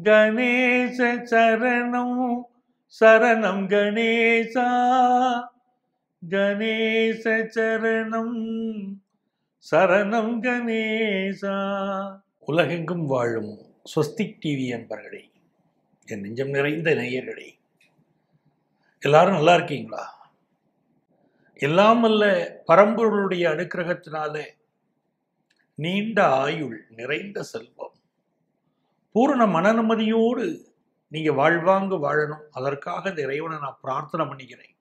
கணேச சரணம் சரணம் கணேசா கணேச சரணம் சரணம் கணேசா உலகெங்கும் வாழும் ஸ்வஸ்திக் டிவி அன்பர்களே என் நெஞ்சம் நிறைந்த நேயர்களே எல்லாரும் நல்லா இருக்கீங்களா எல்லாம் அல்ல பரம்பொருளுடைய அனுக்கிரகத்தினால நீண்ட ஆயுள் நிறைந்த செல்வம் பூரண மனநிம்மதியோடு நீங்க வாழ்வாங்க வாழணும் அதற்காக இந்த இறைவனை நான் பிரார்த்தனை பண்ணிக்கிறேன்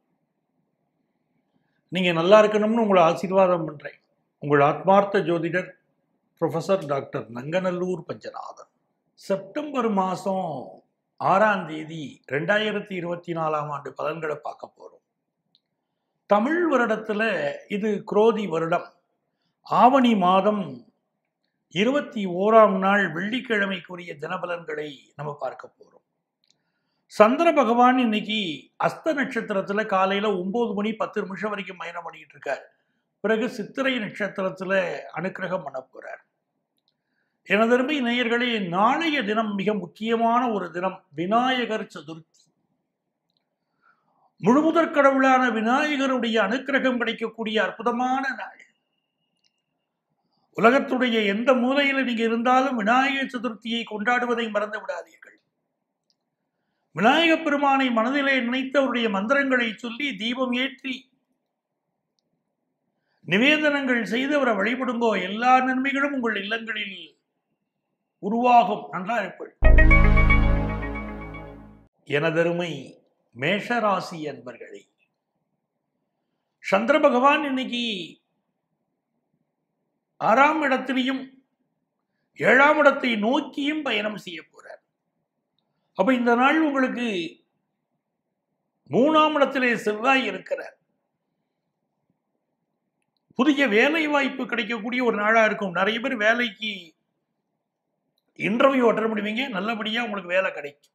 நீங்க நல்லா இருக்கணும்னு உங்களை ஆசீர்வாதம் பண்றேன் உங்கள் ஆத்மார்த்த ஜோதிடர் professor doctor Nanganallur Panchanathan September மாதம் ஆறாம் தேதி ரெண்டாயிரத்தி இருபத்தி நாலாம் ஆண்டு பலன்களை பார்க்க போறோம் தமிழ் வருடத்துல இது குரோதி வருடம் ஆவணி மாதம் இருபத்தி ஓராம் நாள் வெள்ளிக்கிழமைக்குரிய தினபலன்களை நம்ம பார்க்க போறோம் சந்திர பகவான் இன்னைக்கு அஸ்த நட்சத்திரத்துல காலையில ஒன்பது மணி பத்து நிமிஷம் வரைக்கும் பயணம் பண்ணிட்டு இருக்கார் பிறகு சித்திரை நட்சத்திரத்துல அனுக்கிரகம் பண்ண போறார் எனதருமை நேயர்களே நாளைய தினம் மிக முக்கியமான ஒரு தினம் விநாயகர் சதுர்த்தி முழுமுதற் கடவுளான விநாயகருடைய அனுக்கிரகம் கிடைக்கக்கூடிய அற்புதமான நாள் உலகத்துடைய எந்த மூலையில நீங்க இருந்தாலும் விநாயகர் சதுர்த்தியை கொண்டாடுவதை மறந்து விடாதீர்கள் விநாயகப் பெருமானை மனதிலே நினைத்து அவருடைய மந்திரங்களை சொல்லி தீபம் ஏற்றி நிவேதனங்கள் செய்து அவரை வழிபடுங்கோ எல்லா நன்மைகளும் உங்கள் இல்லங்களில் உருவாகும் நன்றா இருப்பள் எனதருமை மேஷராசி என்பர்களே சந்திர பகவான் இன்னைக்கு ஆறாம் இடத்திலையும் ஏழாம் இடத்தை நோக்கியும் பயணம் செய்ய போறார் அப்ப இந்த நாள் உங்களுக்கு மூணாம் இடத்திலே செவ்வாய் இருக்கிறார் புதிய வேலை வாய்ப்பு கிடைக்கக்கூடிய ஒரு நாளா இருக்கும் நிறைய பேர் வேலைக்கு இன்டர்வியூ அட்டன் பண்ணுவீங்க நல்லபடியா உங்களுக்கு வேலை கிடைக்கும்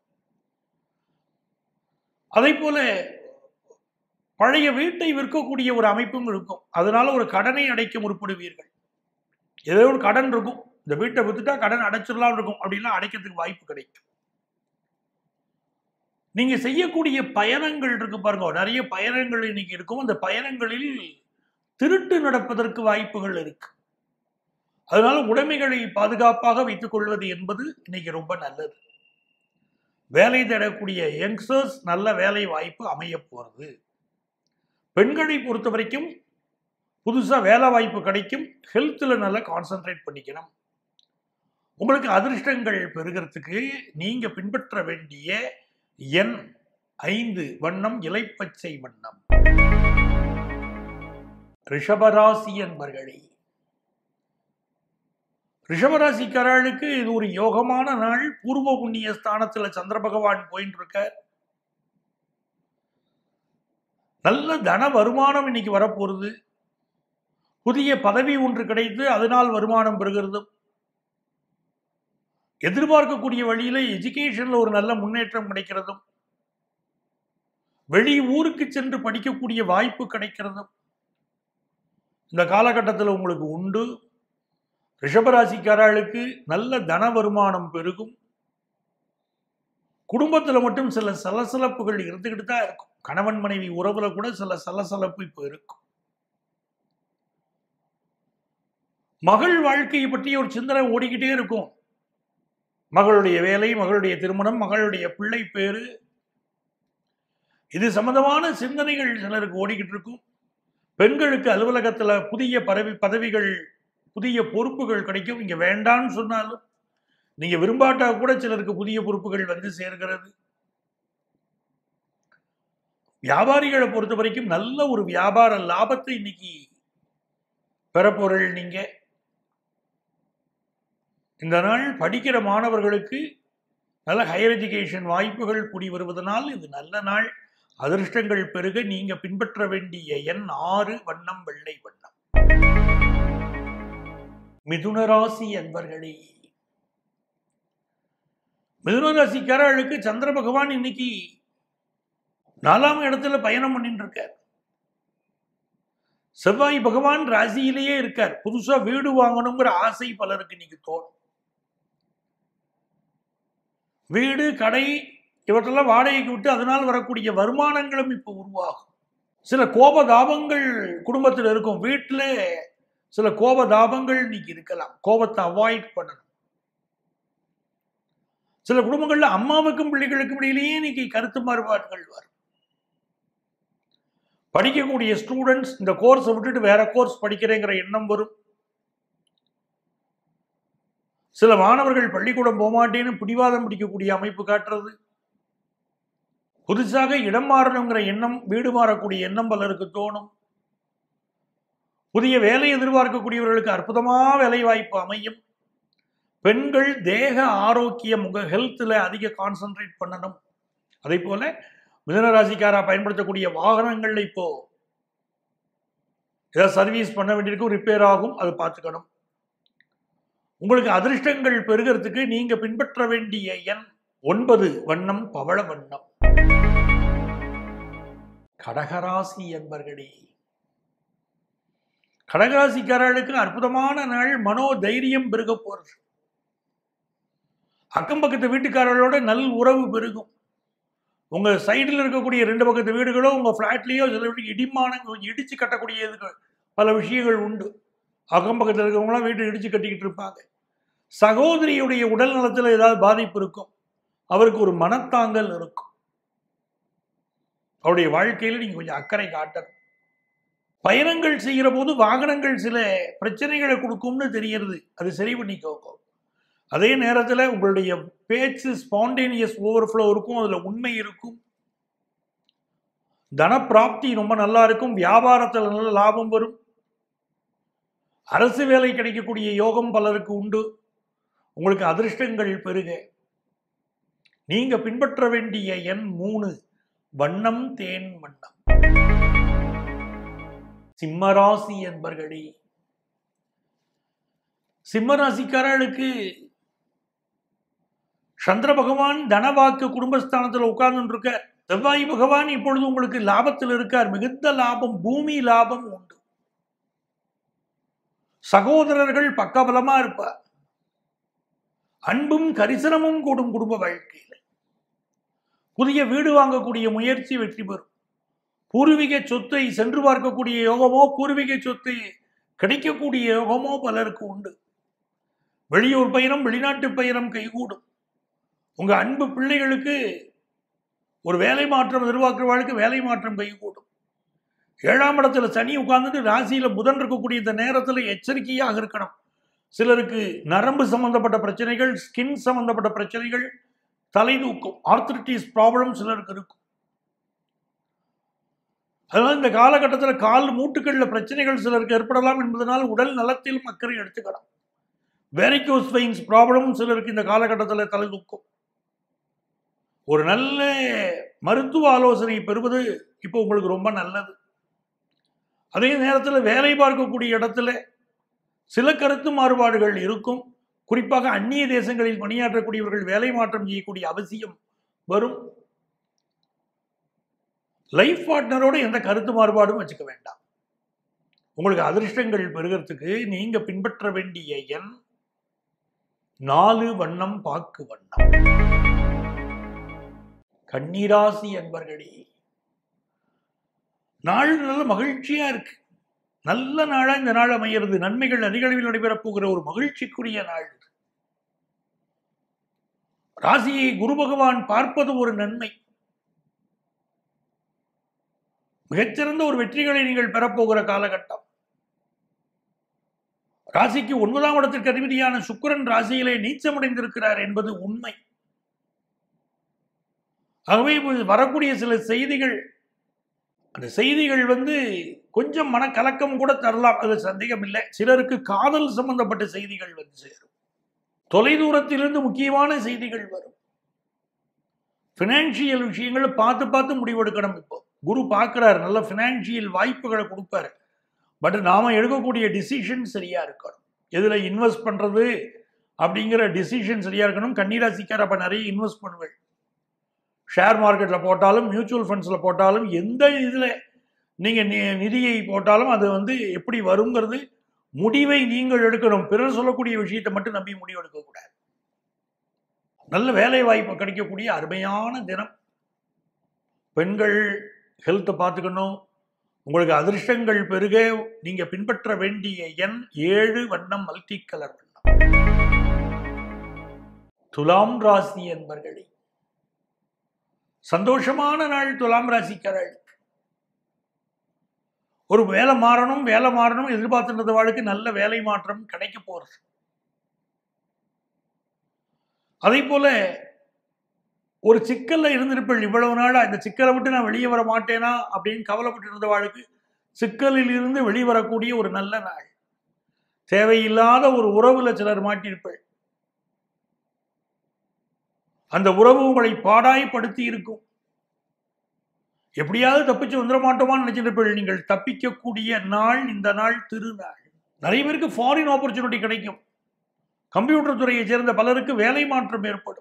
அதே போல பழைய வீட்டை விற்கக்கூடிய ஒரு அமைப்பும் இருக்கும் அதனால ஒரு கடனை அடைக்க முற்படுவீர்கள் ஏதோ ஒரு கடன் இருக்கும் இந்த வீட்டை வித்துட்டா கடன் அடைச்சிடலாம் இருக்கும் அப்படின்னா அடைக்கிறதுக்கு வாய்ப்பு கிடைக்கும் நீங்க செய்யக்கூடிய பயணங்கள் இருக்கு பாருங்க நிறைய பயணங்கள் இன்னைக்கு இருக்கும் அந்த பயணங்களில் திருட்டு நடப்பதற்கு வாய்ப்புகள் இருக்கு அதனால உடைமைகளை பாதுகாப்பாக வைத்துக் கொள்வது என்பது இன்னைக்கு ரொம்ப நல்லது வேலை தேடக்கூடிய யங்ஸ்டர்ஸ் நல்ல வேலை வாய்ப்பு அமைய போறது பெண்களை பொறுத்த வரைக்கும் புதுசா வேலை வாய்ப்பு கிடைக்கும் ஹெல்த்தில் நல்லா கான்சென்ட்ரேட் பண்ணிக்கணும் உங்களுக்கு அதிர்ஷ்டங்கள் பெறுகிறதுக்கு நீங்க பின்பற்ற வேண்டிய எண் ஐந்து வண்ணம் இலைப்பச்சை வண்ணம் ரிஷபராசி என்பர்களே ரிஷபராசிக்காரர்களுக்கு இது ஒரு யோகமான நாள் பூர்வ புண்ணிய ஸ்தானத்துல சந்திர பகவான் போயிட்டு இருக்கார் நல்ல தன வருமானம் இன்னைக்கு வரப்போறது புதிய பதவி ஒன்று கிடைத்து அதனால் வருமானம் பெறுகிறது எதிர்பார்க்கக்கூடிய வழியில எஜுகேஷன்ல ஒரு நல்ல முன்னேற்றம் கிடைக்கிறதும் வெளி ஊருக்கு சென்று படிக்கக்கூடிய வாய்ப்பு கிடைக்கிறதும் இந்த காலகட்டத்தில் உங்களுக்கு உண்டு ரிஷபராசிக்காரர்களுக்கு நல்ல தன வருமானம் பெருகும் குடும்பத்தில் மட்டும் சில சலசலப்புகள் இருந்துகிட்டு தான் இருக்கும் கணவன் மனைவி உறவுல கூட சில சலசலப்பு இப்போ இருக்கும் மகள் வாழ்க்கையை பற்றி ஒரு சிந்தனை ஓடிக்கிட்டே இருக்கும் மகளுடைய வேலை மகளுடைய திருமணம் மகளுடைய பிள்ளை பேரு இது சம்பந்தமான சிந்தனைகள் சிலருக்கு ஓடிக்கிட்டு இருக்கும் பெண்களுக்கு அலுவலகத்துல புதிய பதவி பதவிகள் புதிய பொறுப்புகள் கிடைக்கும் இங்க வேண்டான்னு சொன்னாலும் நீங்க விரும்பாட்டா கூட சிலருக்கு புதிய பொறுப்புகள் வந்து சேர்கிறது வியாபாரிகளை பொறுத்த வரைக்கும் நல்ல ஒரு வியாபார லாபத்தை இன்னைக்கு பெறப்பொருள் நீங்க இந்த நாள் படிக்கிற மாணவர்களுக்கு நல்ல ஹையர் எஜுகேஷன் வாய்ப்புகள் கூடி வருவதனால் இது நல்ல நாள் அதிர்ஷ்டங்கள் பெருக நீங்க பின்பற்ற வேண்டிய எண் ஆறு வண்ணம் வெள்ளை வண்ணம் மிதுனராசி என்பர்களே மிதுனராசிக்காரர்களுக்கு சந்திர பகவான் இன்னைக்கு நாலாம் இடத்துல பயணம் பண்ணிட்டு இருக்கார் செவ்வாய் பகவான் ராசியிலேயே இருக்கார் புதுசா வீடு வாங்கணுங்கிற ஆசை பலருக்கு இன்னைக்கு தோணும் வீடு கடை இவற்றெல்லாம் வாடகைக்கு விட்டு அதனால் வரக்கூடிய வருமானங்களும் இப்போ உருவாகும் சில கோபதாபங்கள் குடும்பத்தில் இருக்கும் வீட்டில் சில கோபதாபங்கள் இன்னைக்கு இருக்கலாம் கோபத்தை அவாய்ட் பண்ணணும் சில குடும்பங்கள்ல அம்மாவுக்கும் பிள்ளைகளுக்கும் இடையிலேயே இன்னைக்கு கருத்து மாறுபாடுகள் வரும் படிக்கக்கூடிய ஸ்டூடெண்ட்ஸ் இந்த கோர்ஸை விட்டுட்டு வேற கோர்ஸ் படிக்கிறேங்கிற எண்ணம் வரும் சில மாணவர்கள் பள்ளிக்கூடம் போகமாட்டேன்னு பிடிவாதம் பிடிக்கக்கூடிய அமைப்பு காட்டுறது புதுசாக இடம் மாறணுங்கிற எண்ணம் வீடு மாறக்கூடிய எண்ணம் பலருக்கு தோணும் புதிய வேலை எதிர்பார்க்கக்கூடியவர்களுக்கு அற்புதமா வேலை வாய்ப்பு அமையும் பெண்கள் தேக ஆரோக்கியம் உங்க ஹெல்த்தில் அதிக கான்சென்ட்ரேட் பண்ணணும் அதே போல மிதனராசிக்காரா பயன்படுத்தக்கூடிய வாகனங்கள்ல இப்போ ஏதாவது சர்வீஸ் பண்ண வேண்டியிருக்கும் ரிப்பேர் ஆகும் அதை பார்த்துக்கணும் உங்களுக்கு அதிர்ஷ்டங்கள் பெருகிறதுக்கு நீங்க பின்பற்ற வேண்டிய எண் ஒன்பது வண்ணம் பவள வண்ணம் கடகராசி என்பர்களே கடகராசிக்காரர்களுக்கு அற்புதமான நாள் மனோ தைரியம் பெருக போறது அக்கம் பக்கத்து வீட்டுக்காரர்களோட நல் உறவு பெருகும் உங்க சைடில் இருக்கக்கூடிய ரெண்டு பக்கத்து வீடுகளோ உங்க பிளாட்லயோ சில வீட்டுக்கு இடிமான இடிச்சு கட்டக்கூடிய இதுக்கு பல விஷயங்கள் உண்டு அக்கம் பக்கத்தில் இருக்கிறவங்களாம் வீட்டை இடிச்சு கட்டிக்கிட்டு இருப்பாங்க சகோதரியுடைய உடல் நலத்தில் ஏதாவது பாதிப்பு இருக்கும் அவருக்கு ஒரு மனத்தாங்கல் இருக்கும் அவருடைய வாழ்க்கையில் நீங்க கொஞ்சம் அக்கறை காட்டணும் பயணங்கள் செய்கிற போது வாகனங்கள் சில பிரச்சனைகளை கொடுக்கும்னு தெரியறது அது சரி பண்ணிக்கோங்க அதே நேரத்தில் உங்களுடைய பேச்சு ஸ்பான்டேனியஸ் ஓவர்ஃப்ளோ இருக்கும் அதில் உண்மை இருக்கும் தனப்பிராப்தி ரொம்ப நல்லா இருக்கும் வியாபாரத்தில் நல்ல லாபம் வரும் அரசு வேலை கிடைக்கக்கூடிய யோகம் பலருக்கு உண்டு உங்களுக்கு அதிர்ஷ்டங்கள் பெருக நீங்க பின்பற்ற வேண்டிய எண் மூணு வண்ணம் தேன் வண்ணம் சிம்மராசி என்பர்களே சிம்மராசிக்காரர்களுக்கு சந்திர பகவான் தனவாக்கு குடும்பஸ்தானத்தில் உட்கார்ந்து இருக்க செவ்வாய் பகவான் இப்பொழுது உங்களுக்கு லாபத்தில் இருக்கார் மிகுந்த லாபம் பூமி லாபம் உண்டு சகோதரர்கள் பக்கபலமா இருப்பார் அன்பும் கரிசனமும் கூடும் குடும்ப வாழ்க்கையில் புதிய வீடு வாங்கக்கூடிய முயற்சி வெற்றி பெறும் பூர்வீக சொத்தை சென்று பார்க்கக்கூடிய யோகமோ பூர்வீக சொத்தை கிடைக்கக்கூடிய யோகமோ பலருக்கு உண்டு வெளியூர் பயணம் வெளிநாட்டு பயணம் கைகூடும் உங்க அன்பு பிள்ளைகளுக்கு ஒரு வேலை மாற்றம் எதிர்பார்க்கிறவர்களுக்கு வேலை மாற்றம் கைகூடும் ஏழாம் இடத்துல சனி உட்கார்ந்துட்டு ராசியில புதன் இருக்கக்கூடிய இந்த நேரத்தில் எச்சரிக்கையாக இருக்கணும் சிலருக்கு நரம்பு சம்பந்தப்பட்ட பிரச்சனைகள் ஸ்கின் சம்பந்தப்பட்ட பிரச்சனைகள் தலை தூக்கும் ஆர்த்திரிட்டிஸ் ப்ராப்ளம் சிலருக்கு இருக்கும் அதனால இந்த காலகட்டத்தில் கால் மூட்டுகளில் பிரச்சனைகள் சிலருக்கு ஏற்படலாம் என்பதனால் உடல் நலத்திலும் அக்கறை எடுத்துக்கலாம் வெரிகோஸ் வெயின்ஸ் ப்ராப்ளம் சிலருக்கு இந்த காலகட்டத்தில் தலை தூக்கும் ஒரு நல்ல மருத்துவ ஆலோசனை பெறுவது இப்போ உங்களுக்கு ரொம்ப நல்லது அதே நேரத்தில் வேலை பார்க்கக்கூடிய இடத்துல சில கருத்து மாறுபாடுகள் இருக்கும் குறிப்பாக அந்நிய தேசங்களில் பணியாற்றக்கூடியவர்கள் வேலை மாற்றம் செய்யக்கூடிய அவசியம் வரும் லைஃப் பார்ட்னரோட எந்த கருத்து மாறுபாடும் வச்சுக்க வேண்டாம் உங்களுக்கு அதிர்ஷ்டங்கள் பெறுகிறதுக்கு நீங்க பின்பற்ற வேண்டிய எண் நாலு வண்ணம் பாக்கு வண்ணம் கன்னிராசி என்பர்களே நாள் நல்ல மகிழ்ச்சியா இருக்கு நல்ல நாளா இந்த நாள் அமைகிறது நன்மைகள் அதிகளவில் நடைபெறப் போகிற ஒரு மகிழ்ச்சிக்குரிய நாள் ராசியை குரு பகவான் பார்ப்பது ஒரு நன்மை மிகச்சிறந்த ஒரு வெற்றிகளை நீங்கள் பெறப்போகிற காலகட்டம் ராசிக்கு ஒன்பதாம் இடத்திற்கு அதிபதியான சுக்கிரன் ராசியிலே நீச்சமடைந்திருக்கிறார் என்பது உண்மை ஆகவே இப்போது வரக்கூடிய சில செய்திகள் அந்த செய்திகள் வந்து கொஞ்சம் மனக்கலக்கம் கூட தரலாம் அது சந்தேகம் இல்லை சிலருக்கு காதல் சம்பந்தப்பட்ட செய்திகள் வந்து சேரும் தொலைதூரத்திலிருந்து முக்கியமான செய்திகள் வரும் பினான்சியல் விஷயங்களை பார்த்து பார்த்து முடிவெடுக்கணும் இப்போ குரு பார்க்குறாரு நல்ல ஃபினான்ஷியல் வாய்ப்புகளை கொடுப்பாரு பட் நாம எடுக்கக்கூடிய டிசிஷன் சரியா இருக்கணும் எதில் இன்வெஸ்ட் பண்ணுறது அப்படிங்கிற டிசிஷன் சரியா இருக்கணும் கன்னிராசிக்கார் அப்போ நிறைய இன்வெஸ்ட் பண்ணுவேன் ஷேர் மார்க்கெட்டில் போட்டாலும் மியூச்சுவல் ஃபண்ட்ஸில் போட்டாலும் எந்த இதில் நீங்கள் நிதியை போட்டாலும் அது வந்து எப்படி வருங்கிறது முடிவை நீங்கள் எடுக்கணும் பிறர் சொல்லக்கூடிய விஷயத்தை மட்டும் நம்பி முடிவு எடுக்கக்கூடாது நல்ல வேலை வாய்ப்பு கிடைக்கக்கூடிய அருமையான தினம் பெண்கள் ஹெல்த்தை பார்த்துக்கணும் உங்களுக்கு அதிர்ஷ்டங்கள் பெருக நீங்க பின்பற்ற வேண்டிய எண் ஏழு வண்ணம் மல்டி கலர் வண்ணம் துலாம் ராசி என்பர்களே சந்தோஷமான நாள் துலாம் ராசிக்காரர்கள் ஒரு வேலை மாறணும் வேலை மாறணும் எதிர்பார்த்துருந்த வாழ்க்கை நல்ல வேலை மாற்றம் கிடைக்க போறது அதே போல ஒரு சிக்கல்ல இருந்திருப்பேன் இவ்வளவு நாளா இந்த சிக்கலை விட்டு நான் வெளியே வர மாட்டேனா அப்படின்னு கவலைப்பட்டு இருந்த வாழ்க்கை சிக்கலில் இருந்து வெளிவரக்கூடிய ஒரு நல்ல நாள் தேவையில்லாத ஒரு உறவுல சிலர் மாட்டியிருப்பேன் அந்த உறவு உங்களை பாடாய்படுத்தி இருக்கும் எப்படியாவது தப்பிச்சு வந்துட மாட்டோமான்னு நினைச்சிருப்பீர்கள் நீங்கள் தப்பிக்கக்கூடிய நாள் இந்த நாள் திருநாள் நிறைய பேருக்கு ஃபாரின் ஆப்பர்ச்சுனிட்டி கிடைக்கும் கம்ப்யூட்டர் துறையை சேர்ந்த பலருக்கு வேலை மாற்றம் ஏற்படும்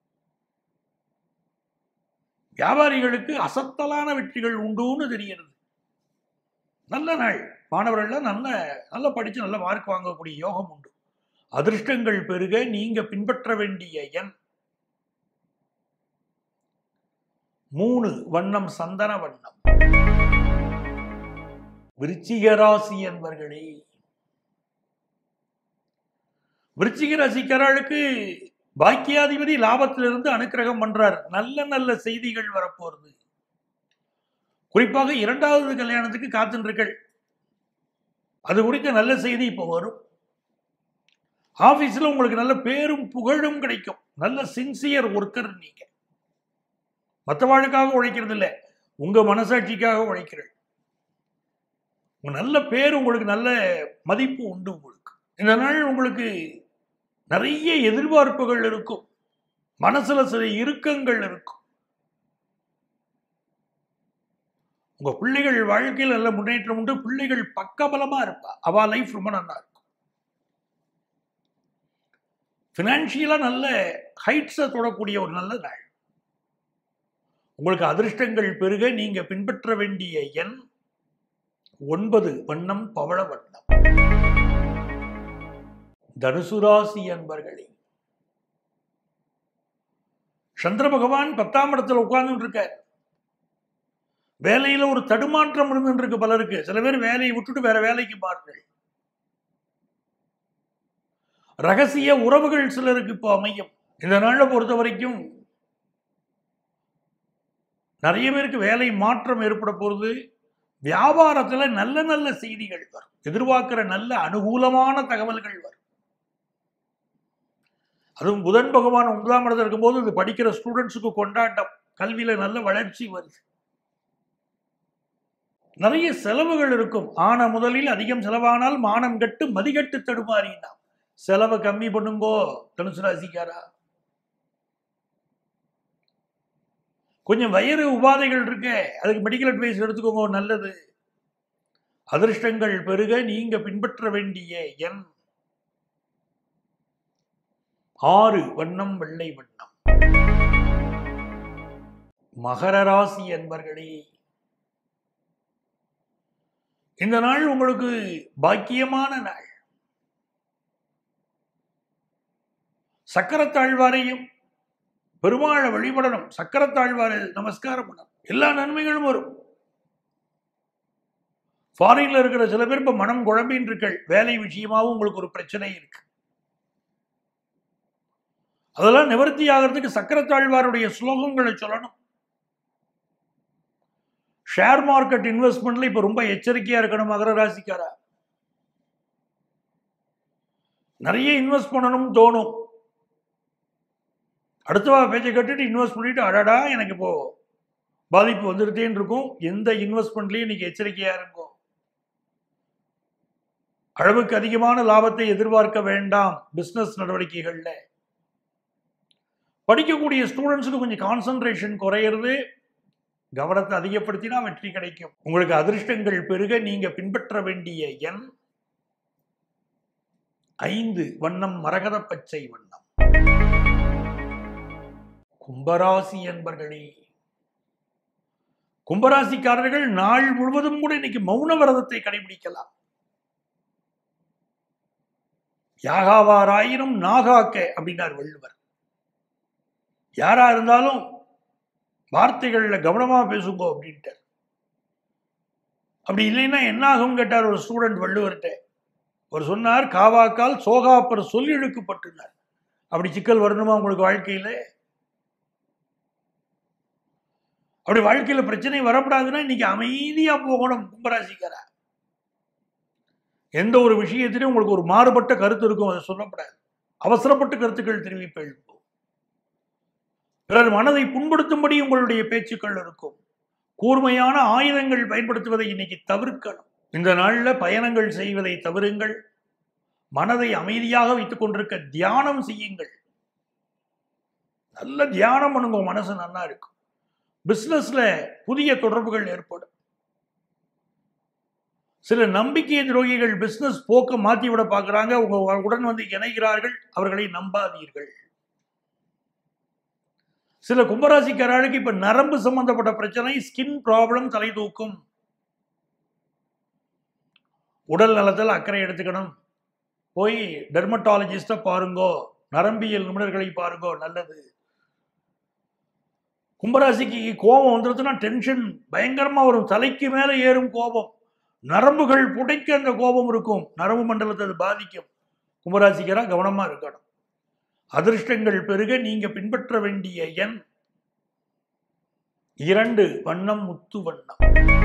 வியாபாரிகளுக்கு அசத்தலான வெற்றிகள் உண்டுன்னு தெரிகிறது நல்ல நாள் மாணவர்கள் நல்ல நல்ல படிச்சு நல்ல மார்க் வாங்கக்கூடிய யோகம் உண்டு அதிர்ஷ்டங்கள் பெருக நீங்க பின்பற்ற வேண்டிய எண் மூணு வண்ணம் சந்தன வண்ணம் விருச்சிக ராசி என்பர்களே விருச்சிக ராசிக்காரர்களுக்கு பாக்கியாதிபதி லாபத்திலிருந்து அனுக்கிரகம் பண்றார் நல்ல நல்ல செய்திகள் வரப்போறது குறிப்பாக இரண்டாவது கல்யாணத்துக்கு காத்துருக்கள் அது குறித்த நல்ல செய்தி இப்போ வரும் ஆபீஸ்ல உங்களுக்கு நல்ல பேரும் புகழும் கிடைக்கும் நல்ல சின்சியர் ஒர்க்கர் நீங்க மற்றவாளுக்காக உழைக்கிறது இல்லை உங்க மனசாட்சிக்காக உழைக்கிறது உங்க நல்ல பேர் உங்களுக்கு நல்ல மதிப்பு உண்டு உங்களுக்கு இந்த நாள் உங்களுக்கு நிறைய எதிர்பார்ப்புகள் இருக்கும் மனசுல சில இறுக்கங்கள் இருக்கும் உங்க பிள்ளைகள் வாழ்க்கையில் நல்ல முன்னேற்றம் உண்டு பிள்ளைகள் பக்கபலமா இருப்பா அவ லைஃப் ரொம்ப நல்லா இருக்கும் பினான்சியலா நல்ல ஹைட்ஸை தொடக்கூடிய ஒரு நல்ல நாள் உங்களுக்கு அதிர்ஷ்டங்கள் பெருக நீங்க பின்பற்ற வேண்டிய எண் ஒன்பது வண்ணம் பவள வண்ணம் தனுசு ராசி அன்பர்களே சந்திர பகவான் பத்தாம் இடத்துல உட்கார்ந்து இருக்க வேலையில ஒரு தடுமாற்றம் இருந்துருக்கு பலருக்கு சில பேர் வேலையை விட்டுட்டு வேற வேலைக்கு பாருங்கள் ரகசிய உறவுகள் சிலருக்கு இப்போ அமையும் இந்த நாளை பொறுத்த வரைக்கும் நிறைய பேருக்கு வேலை மாற்றம் ஏற்பட போறது வியாபாரத்துல நல்ல நல்ல செய்திகள் வரும் எதிர்பார்க்கிற நல்ல அனுகூலமான தகவல்கள் வரும் அதுவும் புதன் பகவான் ஒன்பதாம் இடத்துல இருக்கும்போது இது படிக்கிற ஸ்டூடெண்ட்ஸுக்கு கொண்டாட்டம் கல்வியில நல்ல வளர்ச்சி வருது நிறைய செலவுகள் இருக்கும் ஆன முதலில் அதிகம் செலவானால் மானம் கட்டு மதிகட்டு தடுமாறினா செலவை கம்மி பண்ணுங்கோ தனுசு ராசிக்காரா கொஞ்சம் வயிறு உபாதைகள் இருக்கு அதுக்கு மெடிக்கல் அட்வைஸ் எடுத்துக்கோங்க நல்லது அதிர்ஷ்டங்கள் பெருக நீங்க பின்பற்ற வேண்டிய எண் ஆறு வண்ணம் வெள்ளை வண்ணம் மகர ராசி என்பர்களே இந்த நாள் உங்களுக்கு பாக்கியமான நாள் சக்கரத்தாழ்வாரையும் பெருமாளை வழிபடணும் சக்கரத்தாழ்வாரை நமஸ்காரம் பண்ணணும் எல்லா நன்மைகளும் வரும் ஃபாரின்ல இருக்கிற சில பேர் இப்ப மனம் குழம்பின்னு இருக்கள் வேலை விஷயமாவும் உங்களுக்கு ஒரு பிரச்சனை இருக்கு அதெல்லாம் நிவர்த்தி ஆகிறதுக்கு சக்கரத்தாழ்வாருடைய ஸ்லோகங்களை சொல்லணும் ஷேர் மார்க்கெட் இன்வெஸ்ட்மெண்ட்ல இப்ப ரொம்ப எச்சரிக்கையா இருக்கணும் மகர ராசிக்காரா நிறைய இன்வெஸ்ட் பண்ணணும் தோணும் அடுத்தவா பேச்சை கட்டுட்டு இன்வெஸ்ட் பண்ணிட்டு அடடா எனக்கு இப்போ பாதிப்பு வந்துருத்தேன்னு இருக்கும் எந்த இன்வெஸ்ட்மெண்ட்லயும் இன்னைக்கு எச்சரிக்கையா இருக்கும் அளவுக்கு அதிகமான லாபத்தை எதிர்பார்க்க வேண்டாம் பிசினஸ் நடவடிக்கைகள்ல படிக்கக்கூடிய ஸ்டூடெண்ட்ஸுக்கு கொஞ்சம் கான்சன்ட்ரேஷன் குறையிறது கவனத்தை அதிகப்படுத்தினா வெற்றி கிடைக்கும் உங்களுக்கு அதிர்ஷ்டங்கள் பெருக நீங்க பின்பற்ற வேண்டிய எண் ஐந்து வண்ணம் மரகத பச்சை வண்ணம் கும்பராசி என்பர்களே கும்பராசிக்காரர்கள் நாள் முழுவதும் கூட இன்னைக்கு மௌன விரதத்தை கடைபிடிக்கலாம் யாகாவாராயினும் நாகாக்க அப்படின்னார் வள்ளுவர் யாரா இருந்தாலும் வார்த்தைகள்ல கவனமா பேசுங்க அப்படின்ட்டு அப்படி இல்லைன்னா என்ன ஆகும் கேட்டார் ஒரு ஸ்டூடெண்ட் வள்ளுவர்கிட்ட அவர் சொன்னார் காவாக்கால் சோகாப்பர் சொல்லி இழுக்கப்பட்டுனார் அப்படி சிக்கல் வரணுமா உங்களுக்கு வாழ்க்கையில அப்படி வாழ்க்கையில பிரச்சனை வரக்கூடாதுன்னா இன்னைக்கு அமைதியா போகணும் கும்பராசிக்காரா எந்த ஒரு விஷயத்திலும் உங்களுக்கு ஒரு மாறுபட்ட கருத்து இருக்கும் அதை சொல்லப்படாது அவசரப்பட்ட கருத்துக்கள் தெரிவிப்பேன் பிறர் மனதை புண்படுத்தும்படி உங்களுடைய பேச்சுக்கள் இருக்கும் கூர்மையான ஆயுதங்கள் பயன்படுத்துவதை இன்னைக்கு தவிர்க்கணும் இந்த நாள்ல பயணங்கள் செய்வதை தவிருங்கள் மனதை அமைதியாக வைத்துக் கொண்டிருக்க தியானம் செய்யுங்கள் நல்ல தியானம் பண்ணுங்க உங்க மனசு நல்லா இருக்கும் பிசினஸ்ல புதிய தொடர்புகள் ஏற்படும் சில நம்பிக்கை துரோகிகள் பிசினஸ் போக்க மாத்தி விட பார்க்கறாங்க உங்க உடன் வந்து இணைகிறார்கள் அவர்களை நம்பாதீர்கள் சில கும்பராசிக்காரர்களுக்கு இப்ப நரம்பு சம்பந்தப்பட்ட பிரச்சனை ஸ்கின் ப்ராப்ளம் தலை தூக்கும் உடல் நலத்தில் அக்கறை எடுத்துக்கணும் போய் டெர்மட்டாலஜிஸ்ட பாருங்கோ நரம்பியல் நிபுணர்களை பாருங்கோ நல்லது கும்பராசிக்கு கோபம் வந்துருச்சுன்னா டென்ஷன் பயங்கரமா வரும் தலைக்கு மேல ஏறும் கோபம் நரம்புகள் புடைக்க அந்த கோபம் இருக்கும் நரம்பு மண்டலத்தை அது பாதிக்கும் கும்பராசிக்கரா கவனமா இருக்கணும் அதிர்ஷ்டங்கள் பெருக நீங்க பின்பற்ற வேண்டிய எண் இரண்டு வண்ணம் முத்து வண்ணம்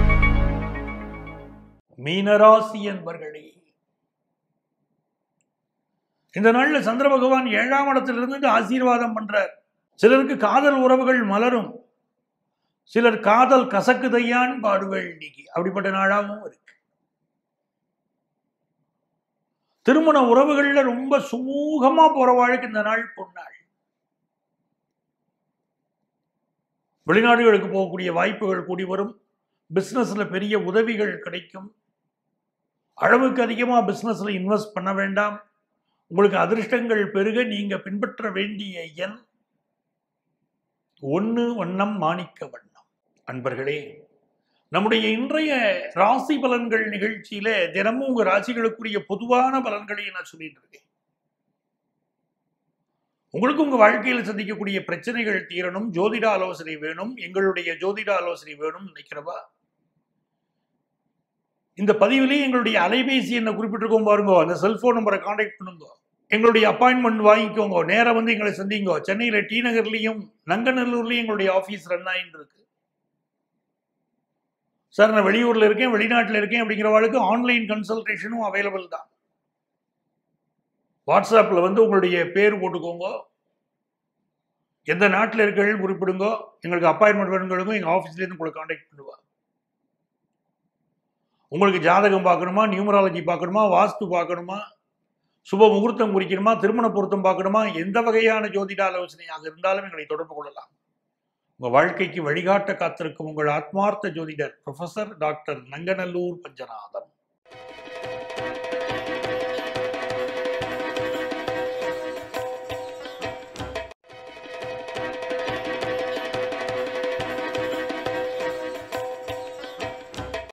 மீனராசி என்பர்களே இந்த நாள்ல சந்திர பகவான் ஏழாம் இடத்திலிருந்து ஆசீர்வாதம் பண்றார் சிலருக்கு காதல் உறவுகள் மலரும் சிலர் காதல் கசக்குதையான் பாடுவேள் இன்னைக்கு அப்படிப்பட்ட நாளாகவும் இருக்கு திருமண உறவுகள்ல ரொம்ப சுமூகமா போற வாழ்க்கை இந்த நாள் பொன்னாள் வெளிநாடுகளுக்கு போகக்கூடிய வாய்ப்புகள் கூடி வரும் பிசினஸ்ல பெரிய உதவிகள் கிடைக்கும் அளவுக்கு அதிகமா பிசினஸ்ல இன்வெஸ்ட் பண்ண வேண்டாம் உங்களுக்கு அதிர்ஷ்டங்கள் பெருக நீங்க பின்பற்ற வேண்டிய எண் ஒன்று வண்ணம் மாணிக்க வண்ணம் அன்பர்களே நம்முடைய இன்றைய ராசி பலன்கள் நிகழ்ச்சியில தினமும் உங்க ராசிகளுக்குரிய பொதுவான பலன்களை நான் சொல்லிட்டு இருக்கேன் உங்களுக்கு உங்க வாழ்க்கையில சந்திக்கக்கூடிய பிரச்சனைகள் தீரணும் ஜோதிட ஆலோசனை வேணும் எங்களுடைய ஜோதிட ஆலோசனை வேணும் நினைக்கிறவா இந்த பதிவிலே எங்களுடைய அலைபேசி என்ன குறிப்பிட்டிருக்கோம் பாருங்க அந்த செல்போன் நம்பரை கான்டாக்ட் பண்ணுங்க எங்களுடைய அப்பாயின்மெண்ட் வாங்கிக்கோங்க நேரா வந்து எங்களை சந்திங்க சென்னையில டி நகர்லயும் நங்கநல்லூர்லயும் எங்களுடைய ஆபீஸ் ரன் ஆயிட்டு இருக்கு சார் நான் வெளியூர்ல இருக்கேன் வெளிநாட்டில் இருக்கேன் அப்படிங்கிறவளுக்கு ஆன்லைன் கன்சல்டேஷனும் அவைலபிள் தான் வாட்ஸ்அப்பில் வந்து உங்களுடைய பேர் போட்டுக்கோங்க எந்த நாட்டில் இருக்கீர்கள் குறிப்பிடுங்க எங்களுக்கு அப்பாயின்மெண்ட் வேணுங்களுங்க எங்கள் ஆஃபீஸ்லேருந்து உங்களை காண்டாக்ட் பண்ணுவா உங்களுக்கு ஜாதகம் பார்க்கணுமா நியூமராலஜி பார்க்கணுமா வாஸ்து பார்க்கணுமா சுப முகூர்த்தம் குறிக்கணுமா திருமண பொருத்தம் பார்க்கணுமா எந்த வகையான ஜோதிட ஆலோசனையாக இருந்தாலும் எங்களை தொடர்பு கொள்ளலாம் உங்கள் வாழ்க்கைக்கு வழிகாட்ட காத்திருக்கும் உங்கள் ஆத்மார்த்த ஜோதிடர் ப்ரொஃபசர் டாக்டர் நங்கநல்லூர் பஞ்சநாதன்